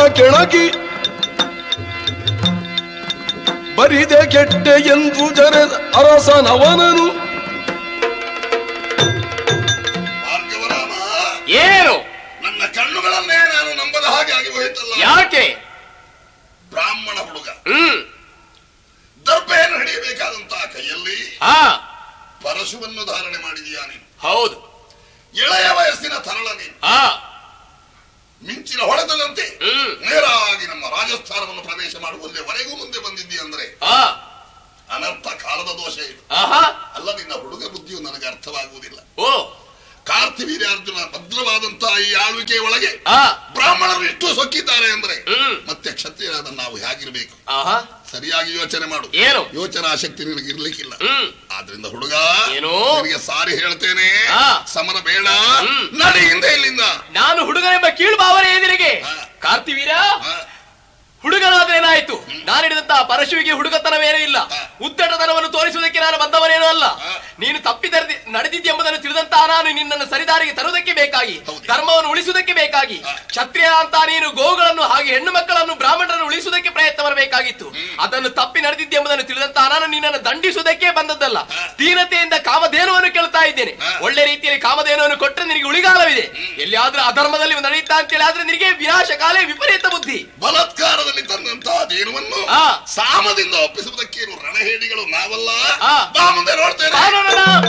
ಕೆಳಗಿ ಬರಿದೆ ಕೆಟ್ಟೆ ಎಂದು ಜರೆದ ಅರಸನವನನು ಭಾರ್ಗವರಾಮ ಏನು ನನ್ನ ಕಣ್ಣುಗಳನ್ನೇ ನಾನು ನಂಬದ ಹಾಗೆ ಆಗಿ ಹೋಯಿತಲ್ಲ ಯಾಕೆ ಬ್ರಾಹ್ಮಣ ಹುಡುಗ ಹ್ಮ್ ದರ್ಭೆಯನ್ನು ಹಿಡಿಯಬೇಕಾದಂತಹ ಕೈಯಲ್ಲಿ ಹಾ ಪರಶುವನ್ನು ಧಾರಣೆ ಮಾಡಿದೀಯಾ ನೀನು ಹೌದು ಎಳೆಯ ವಯಸ್ಸಿನ ತರಳ ನೀನು ಹಾ ಮಿಂಚಿನ ಹೊಡೆತದಂತೆ ಹ್ಮ್ ನೇರಾಗಿ ನಮ್ಮ ರಾಜಸ್ಥಾನವನ್ನು ಪ್ರವೇಶ ಮಾಡುವುದವರೆಗೂ ಮುಂದೆ ಬಂದಿದ್ದೀಯ ಅಂದ್ರೆ ಹಾ ಅನರ್ಥ ಕಾಲದ ದೋಷ ಇದು ಆಹಾ ಅಲ್ಲ ನಿನ್ನ ಹುಡುಗ ಬುದ್ಧಿಯು ನನಗೆ ಅರ್ಥವಾಗುವುದಿಲ್ಲ ಓ ಕಾರ್ತಿವೀರ್ಯಾರ್ಜುನ ಭದ್ರವಾದಂತಹ ಈ ಆಳ್ವಿಕೆಯ ಒಳಗೆ ಆ ಬ್ರಾಹ್ಮಣರು ಎಷ್ಟು ಸೊಕ್ಕಿದ್ದಾರೆ ಅಂದ್ರೆ ಹ್ಮ್ ಮತ್ತೆ ಕ್ಷತ್ರಿಯರಾದ ನಾವು ಹೇಗಿರ್ಬೇಕು ಆಹಾ ಸರಿಯಾಗಿ ಯೋಚನೆ ಮಾಡು ಏನು ಯೋಚನಾ ಶಕ್ತಿ ನಿನಗೆ ಇರ್ಲಿಕ್ಕಿಲ್ಲ ಹ್ಮ್ ಆದ್ರಿಂದ ಹುಡುಗ ಏನು? ನಿನಗೆ ಸಾರಿ ಹೇಳ್ತೇನೆ ಆ. ಸಮರ ಬೇಡ ಹ್ಮ್. ನಡಿ ಹಿಂದೆ ಇಲ್ಲಿಂದ ನಾನು ಹುಡುಗನೆಂಬ ಕೀಳು ಭಾವನೆ ಎದುರಿಗೆ ಹಾ. ಕಾರ್ತಿವೀರ ಆ, ಹುಡುಗನಾದ್ರೆ ಏನಾಯ್ತು ನಾನು ಹಿಡಿದಂತಹ ಪರಶುವಿಗೆ ಹುಡುಗತನವೇನೂ ಇಲ್ಲ ಹಾ. ಉದ್ದಟತನವನ್ನು ತೋರಿಸುವುದಕ್ಕೆ ನಾನು ಬಂದವನೇನೂ ಅಲ್ಲ ಹಾ. ನೀನು ತಪ್ಪಿ ತರದಿ ನಡೆದಿದ್ದೆಂಬುದನ್ನು ತಿಳಿದಂತಹ ನಾನು ನಿನ್ನನ್ನು ಸರಿದಾರಿಗೆ ತರುವುದಕ್ಕೆ ಬೇಕಾಗಿ ಹೌದು. ಧರ್ಮವನ್ನು ಉಳಿಸುವುದಕ್ಕೆ ಬೇಕಾಗಿ ಹಾ. ಕ್ಷತ್ರಿಯ ಅಂತ ನೀನು ಗೋವುಗಳನ್ನು ಹಾಗೆ ಹೆಣ್ಣು ಮಕ್ಕಳನ್ನು ಬ್ರಾಹ್ಮಣರನ್ನು ಉಳಿಸುವುದಕ್ಕೆ ಪ್ರಯತ್ನ ಬರಬೇಕಾಗಿತ್ತು ಅದನ್ನು ತಪ್ಪಿ ನಡೆದಿದ್ದೆಂಬುದನ್ನು ತಿಳಿದಂತಹ ನಾನು ನಿನ್ನನ್ನು ದಂಡಿಸುವುದಕ್ಕೆ ಬಂದದ್ದಲ್ಲ ಹಾ. ದೀನತೆಯಿಂದ ಕಾಮಧೇನುವನ್ನು ಕೇಳ್ತಾ ಇದ್ದೇನೆ ಹಾ. ಒಳ್ಳೆ ರೀತಿಯಲ್ಲಿ ಕಾಮಧೇನುವನ್ನು ಕೊಟ್ಟರೆ ನಿನಗೆ ಉಳಿಗಾಲವಿದೆ ಎಲ್ಲಿಯಾದ್ರೂ ಅಧರ್ಮದಲ್ಲಿ ನಡೆಯುತ್ತಾ ಅಂತೇಳಿ ಆದ್ರೆ ನಿನಗೆ ವಿನಾಶ ಕಾಲೇ ವಿಪರೀತ ಬುದ್ಧಿ ಬಲಾತ್ಕಾರದಲ್ಲಿ ತಂದಂತಹ ದೇನುವನ್ನು ಆ. ಸಾಮದಿಂದ ಒಪ್ಪಿಸುವುದಕ್ಕೇನು ರಣಹೇಡಿಗಳು ನಾವಲ್ಲ ಆ. ಬಾ ಮುಂದೆ ನೋಡ್ತೇನೆ ಕಾನೂನನ್ನ